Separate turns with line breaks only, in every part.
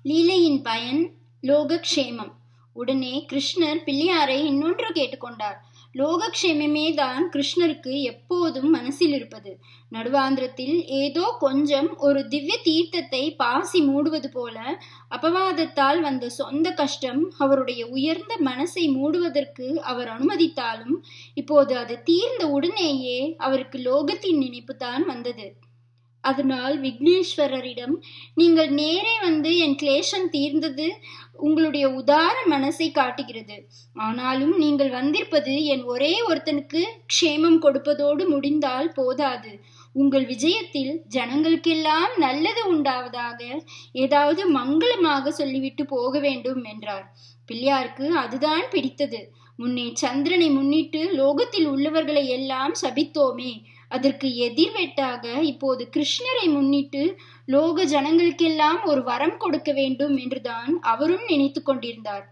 லீலையின் பயன் லோகக்ஷேமம் உடனே கிருஷ்ணர் பிள்ளையாரை இன்னொன்று கேட்டுக்கொண்டார் லோகக்ஷேமமே தான் கிருஷ்ணருக்கு எப்போதும் மனசில் இருப்பது நடுவாந்திரத்தில் ஏதோ கொஞ்சம் ஒரு திவ்ய தீர்த்தத்தை பாசி மூடுவது போல அபவாதத்தால் வந்த சொந்த கஷ்டம் அவருடைய உயர்ந்த மனசை மூடுவதற்கு அவர் அனுமதித்தாலும் இப்போது அது தீர்ந்த உடனேயே அவருக்கு லோகத்தின் நினைப்பு தான் வந்தது அதனால் விக்னேஸ்வரரிடம் நீங்கள் நேரே வந்து என் கிளேஷம் தீர்ந்தது உங்களுடைய உதார மனசை காட்டுகிறது ஆனாலும் நீங்கள் வந்திருப்பது என் ஒரே ஒருத்தனுக்கு க்ஷேமம் கொடுப்பதோடு முடிந்தால் போதாது உங்கள் விஜயத்தில் ஜனங்களுக்கெல்லாம் நல்லது உண்டாவதாக ஏதாவது மங்களமாக சொல்லிவிட்டு போக வேண்டும் என்றார் பிள்ளையாருக்கு அதுதான் பிடித்தது முன்னே சந்திரனை முன்னிட்டு லோகத்தில் உள்ளவர்களை எல்லாம் சபித்தோமே அதற்கு எதிர்வெட்டாக இப்போது கிருஷ்ணரை முன்னிட்டு லோக ஜனங்களுக்கெல்லாம் ஒரு வரம் கொடுக்க வேண்டும் என்றுதான் அவரும் நினைத்து கொண்டிருந்தார்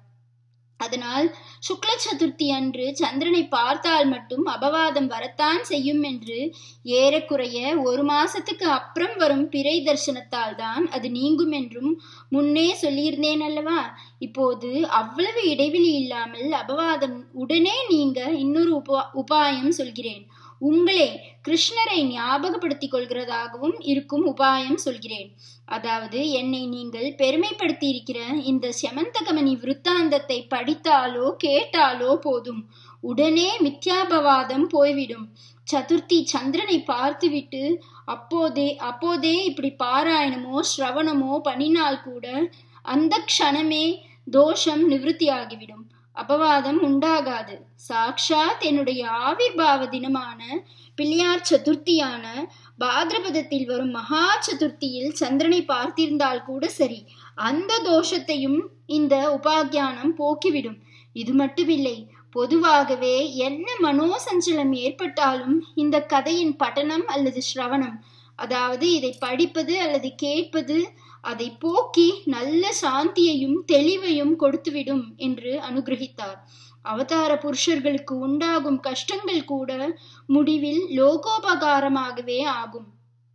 அதனால் சுக்ல சதுர்த்தி அன்று சந்திரனை பார்த்தால் மட்டும் அபவாதம் வரத்தான் செய்யும் என்று ஏறக்குறைய ஒரு மாசத்துக்கு அப்புறம் வரும் பிறை தரிசனத்தால் தான் அது நீங்கும் என்றும் முன்னே சொல்லியிருந்தேன் அல்லவா இப்போது அவ்வளவு இடைவெளி இல்லாமல் அபவாதம் உடனே நீங்க இன்னொரு உபா உபாயம் சொல்கிறேன் உங்களே கிருஷ்ணரை ஞாபகப்படுத்திக் கொள்கிறதாகவும் இருக்கும் உபாயம் சொல்கிறேன் அதாவது என்னை நீங்கள் பெருமைப்படுத்தி இருக்கிற இந்த செமந்தகமணி விருத்தாந்தத்தை படித்தாலோ கேட்டாலோ போதும் உடனே மித்யாபவாதம் போய்விடும் சதுர்த்தி சந்திரனை பார்த்துவிட்டு அப்போதே அப்போதே இப்படி பாராயணமோ ஸ்ரவணமோ பண்ணினால் கூட அந்த க்ஷணமே தோஷம் நிவர்த்தியாகிவிடும் அபவாதம் உண்டாகாது சாக்ஷாத் என்னுடைய ஆவிர்பாவ தினமான பிள்ளையார் சதுர்த்தியான பாத்ரபதத்தில் வரும் மகா சதுர்த்தியில் சந்திரனை பார்த்திருந்தால் கூட சரி அந்த தோஷத்தையும் இந்த உபாக்கியானம் போக்கிவிடும் இது மட்டுமில்லை பொதுவாகவே என்ன மனோசஞ்சலம் ஏற்பட்டாலும் இந்த கதையின் பட்டனம் அல்லது ஸ்ரவணம் அதாவது இதை படிப்பது அல்லது கேட்பது அதை போக்கி நல்ல சாந்தியையும் தெளிவையும் கொடுத்துவிடும் என்று அனுகிரகித்தார் அவதார புருஷர்களுக்கு உண்டாகும் கஷ்டங்கள் கூட முடிவில் லோகோபகாரமாகவே ஆகும்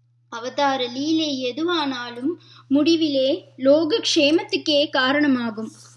அவதார லீலை எதுவானாலும் முடிவிலே லோக க்ஷேமத்துக்கே காரணமாகும்